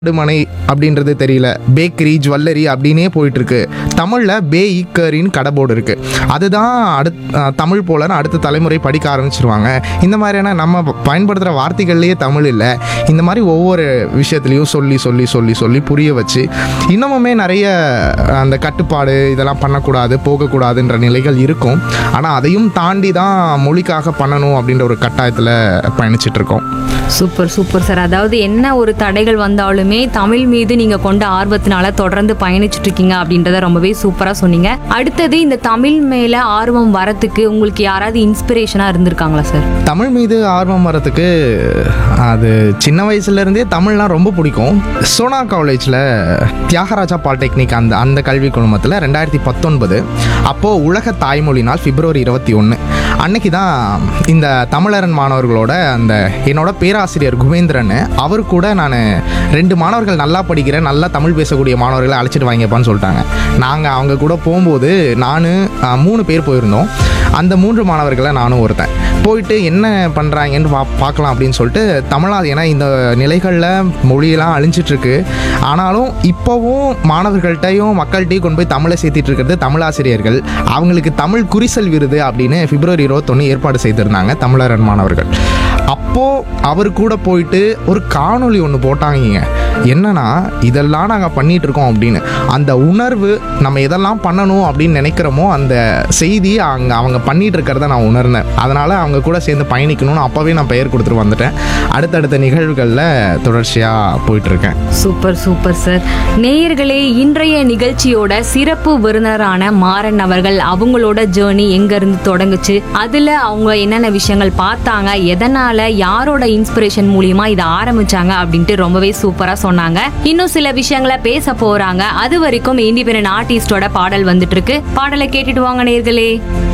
மனை அப்படின்றது தெரியல பேக்கரி ஜுவல்லரி அப்படின்னே போயிட்டு இருக்கு தமிழில் பே ஈக்கரின்னு கடை போர்டு இருக்கு அதுதான் அடுத் அஹ் தமிழ் போலன்னு அடுத்த தலைமுறை படிக்க ஆரம்பிச்சிருவாங்க இந்த மாதிரியான நம்ம பயன்படுத்துகிற வார்த்தைகள்லேயே தமிழ் இல்லை இந்த மாதிரி ஒவ்வொரு விஷயத்துலையும் சொல்லி சொல்லி சொல்லி சொல்லி புரிய வச்சு இன்னமுமே நிறைய அந்த கட்டுப்பாடு இதெல்லாம் பண்ணக்கூடாது போகக்கூடாதுன்ற நிலைகள் இருக்கும் ஆனால் அதையும் தாண்டி தான் மொழிக்காக பண்ணணும் அப்படின்ற ஒரு கட்டாயத்தில் பயணிச்சிட்டு இருக்கோம் சூப்பர் சூப்பர் சார் அதாவது என்ன ஒரு தடைகள் வந்தாலுமே தமிழ் மீது நீங்க கொண்ட ஆர்வத்தினால தொடர்ந்து பயணிச்சுட்டு இருக்கீங்க அப்படின்றத ரொம்பவே சூப்பரா சொன்னீங்க அடுத்தது இந்த தமிழ் மேல ஆர்வம் வரத்துக்கு உங்களுக்கு யாராவது இன்ஸ்பிரேஷனா இருந்திருக்காங்களா சார் தமிழ் மீது ஆர்வம் வரதுக்கு அது சின்ன வயசுலேருந்தே தமிழ்லாம் ரொம்ப பிடிக்கும் சோனா காலேஜில் தியாகராஜா பாலிடெக்னிக் அந்த அந்த கல்வி குழுமத்தில் ரெண்டாயிரத்தி பத்தொன்பது அப்போது உலக தாய்மொழி நாள் பிப்ரவரி இருபத்தி ஒன்று அன்னைக்கு தான் இந்த தமிழரன் மாணவர்களோட அந்த என்னோட பேராசிரியர் குபேந்திரன் அவர் கூட நான் ரெண்டு மாணவர்கள் நல்லா படிக்கிற நல்லா தமிழ் பேசக்கூடிய மாணவர்களை அழைச்சிட்டு வாங்கப்பான்னு சொல்லிட்டாங்க நாங்கள் அவங்க கூட போகும்போது நான் மூணு பேர் போயிருந்தோம் அந்த மூன்று மாணவர்களை நானும் ஒருத்தன் போயிட்டு என்ன பண்ணுறாங்கன்னு பா பார்க்கலாம் அப்படின்னு சொல்லிட்டு தமிழா ஏன்னா இந்த நிலைகளில் மொழியெல்லாம் அழிஞ்சிட்டு இருக்கு ஆனாலும் இப்போவும் மாணவர்கள்ட்டையும் மக்கள்கிட்டையும் கொண்டு போய் தமிழை சேர்த்திட்டு இருக்கிறது தமிழாசிரியர்கள் அவங்களுக்கு தமிழ் குறிசல் விருது அப்படின்னு பிப்ரவரி இருபத்தொன்று ஏற்பாடு செய்திருந்தாங்க தமிழரன் மாணவர்கள் அப்போது அவர் கூட போயிட்டு ஒரு காணொளி ஒன்று போட்டாங்க என்னன்னா இதெல்லாம் நாங்கள் பண்ணிட்டு இருக்கோம் அப்படின்னு அந்த உணர்வு நம்ம எதெல்லாம் பண்ணணும் அப்படின்னு நினைக்கிறோமோ அந்த செய்தி அங்கே அவங்க பண்ணிட்டு இருக்கிறத நான் உணர்ந்தேன் அதனால் அவங்க கூட சேர்ந்து பயணிக்கணும்னு அப்போவே நான் பெயர் கொடுத்துட்டு வந்துட்டேன் அடுத்தடுத்த நிகழ்வுகளில் தொடர்ச்சியாக போயிட்டுருக்கேன் சூப்பர் சூப்பர் சார் நேயர்களே இன்றைய நிகழ்ச்சியோட சிறப்பு விருந்தினரான மாறன் அவர்கள் அவங்களோட ஜேர்னி எங்க இருந்து தொடங்குச்சு அதுல அவங்க என்னென்ன விஷயங்கள் பார்த்தாங்க எதனால யாரோட இன்ஸ்பிரேஷன் மூலியமா இதை ஆரம்பிச்சாங்க அப்படின்ட்டு ரொம்பவே சூப்பரா சொன்னாங்க இன்னும் சில விஷயங்களை பேச போறாங்க அது வரைக்கும் இண்டிபெண்டன்ட் ஆர்டிஸ்டோட பாடல் வந்துட்டு இருக்கு பாடலை கேட்டுட்டு வாங்க நேயர்களே